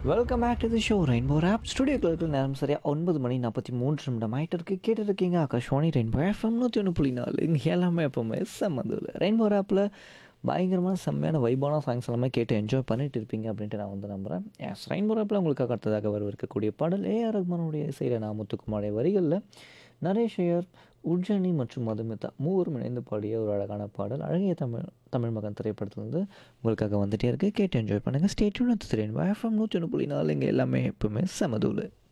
welcome back to the show rainbow of ஸ்டுடியோக்களுக்கு நேரம் சரியாக ஒன்பது மணி நாற்பத்தி மூன்று நிமிடம் ஆகிட்டு இருக்கு கேட்டுருக்கீங்க ஆகாஷ்வாணி ரெயின்போ எஃப்எம் நூற்றி ஒன்று புள்ளி நாலு இங்கே எல்லாமே எப்போவுமே செம்மந்தூர் ரெயின்போ ஆப்பில் பயங்கரமான செம்மையான வைபான சாங்ஸ் எல்லாமே கேட்டு என்ஜாய் பண்ணிட்டு இருப்பீங்க அப்படின்ட்டு நான் வந்து நம்புகிறேன் எஸ் ரெயின்போ ஆப்பில் உங்களுக்காக அடுத்ததாக வரவிருக்கக்கூடிய பாடல் ஏஆர் ரஹ்மானுடைய இசையில் நான் முத்துக்குமாருடைய வரிகளில் நரேஷ் ஐயர் உஜ்ஜனி மற்றும் மதுமிதா மூவரும் இணைந்து பாடிய ஒரு அழகான பாடல் அழகிய தமிழ் தமிழ் மகன் திரைப்படத்தில் வந்து உங்களுக்காக வந்துட்டே இருக்கு கேட்டு என்ஜாய் பண்ணுங்கள் ஸ்டேட்யூன் திரையின் எஃப்எம் நூற்றி ஒன்று புள்ளி நாலு இங்கே எல்லாமே எப்பவுமே செமதூள்